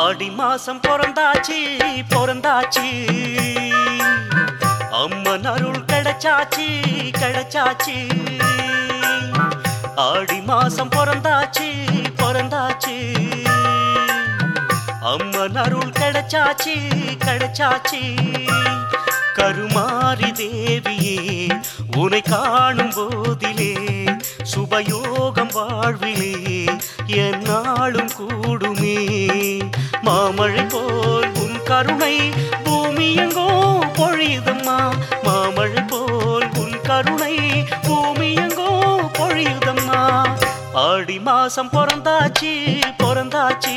ஆடி மாசம் பிறந்தாச்சு பிறந்தாச்சு அம்மன் அருள் கிடைச்சாச்சு கிடைச்சாச்சு ஆடி மாசம் பிறந்தாச்சு பிறந்தாச்சு அம்மன் அருள் கிடைச்சாச்சு கிடைச்சாச்சு கருமாரி தேவியே உனை காணும் போதிலே சுபயோகம் வாழ்விலே என்னாலும் கூடுமே மாமழை போல் உன் கருணை பூமி எங்கோ பொழியுதம்மா மாமழை போல் உன் கருணை பூமி எங்கோ பொழியுதம்மா ஆடி மாசம் பிறந்தாச்சு பிறந்தாச்சு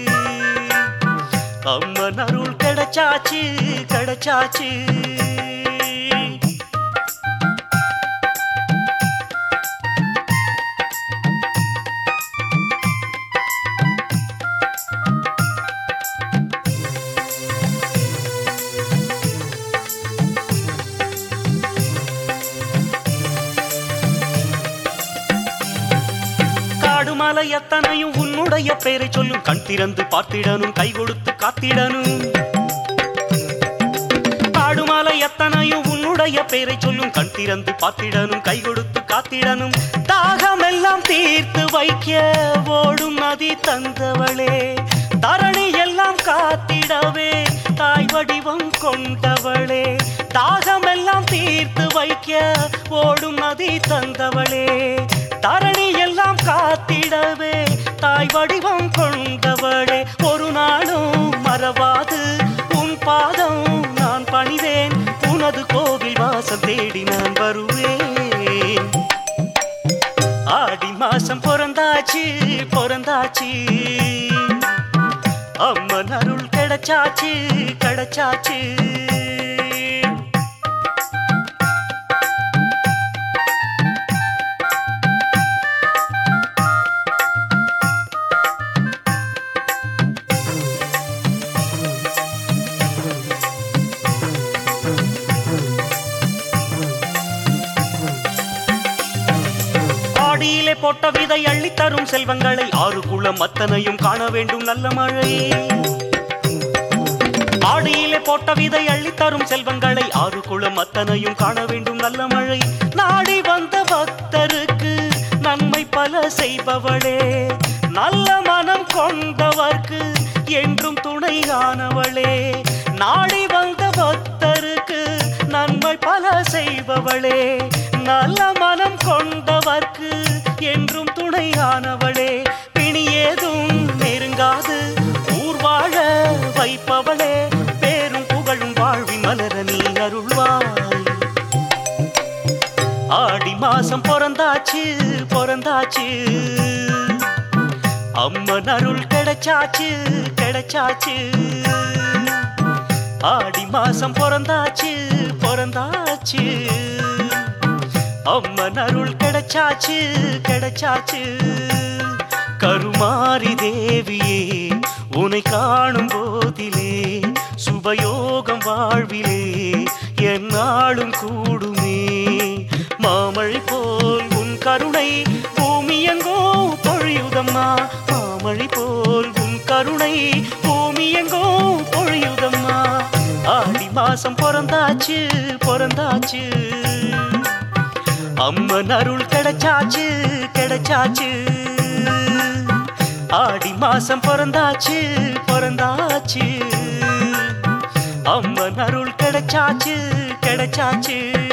அம்மன் அருள் கிடைச்சாச்சு கிடைச்சாச்சு காடுமலை எத்தனையும் உன்னுடைய பெயரை சொல்லும் கண் திறந்து பார்த்திடனும் கை கொடுத்து காத்திடனும் காடுமலை எத்தனையும் உன்னுடைய பெயரை சொல்லும் கண் திறந்து பார்த்திடனும் கை கொடுத்து காத்திடனும் தாகமெல்லாம் தீர்த்து வைக்க ஓடும் நதி தந்தவளே தரணி எல்லாம் காத்திடவே தாய் வடிவம் கொண்டவளே தாகமெல்லாம் தீர்த்து வைக்க ஓடும் நதி தந்தவளே தரணி எல்லாம் காத்திடவே தாய் வடிவம் கொண்டவளே ஒரு நாளும் மறவாது உன் பாதம் நான் பணிவேன் உனது கோவில் வாசல் தேடி நான் வருவேன் ஆடி மாசம் பிறந்தாச்சு பிறந்தாச்சு அம்மன் அருள் கிடைச்சாச்சு கிடைச்சாச்சு ஆடியிலே போட்ட விதை அள்ளி தரும் செல்வங்களை ஆறு குளம் அத்தனையும் காண வேண்டும் நல்ல மழை ஆடியிலே போட்ட விதை அள்ளி தரும் செல்வங்களை ஆறு குளம் அத்தனையும் காண வேண்டும் நல்ல மழை நாடி வந்த பக்தருக்கு நன்மை பல செய்பவளே நல்ல மனம் கொண்டவர்க்கு என்றும் துணையானவளே நாடி வந்த பக்தருக்கு நன்மை பல செய்பவளே நல்ல மனம் கொண்டவர்க்கு என்றும் துணையானவளே பிணி ஏதும் நெருங்காது ஊர் வாழ வைப்பவளே பேரும் புகழும் வாழ்வின் மலர நீ அருள்வாய் ஆடி மாசம் பிறந்தாச்சு பிறந்தாச்சு அம்மன் அருள் கிடைச்சாச்சு கிடைச்சாச்சு ஆடி மாசம் பிறந்தாச்சு பிறந்தாச்சு அம்மன் அருள் கிடைச்சாச்சு கிடைச்சாச்சு கருமாரி தேவியே உனை காணும் போதிலே சுபயோகம் வாழ்விலே என்னாலும் கூடுமே மாமழை போல் உன் கருணை பூமி எங்கோ பொழியுதம்மா மாமழை போல் உன் கருணை பூமி எங்கோ பொழியுதம்மா ஆடி மாசம் பிறந்தாச்சு பிறந்தாச்சு அம்மன் அருள் கிடைச்சாச்சு கிடைச்சாச்சு ஆடி மாசம் பிறந்தாச்சு பிறந்தாச்சு அம்மன் அருள் கிடைச்சாச்சு கிடைச்சாச்சு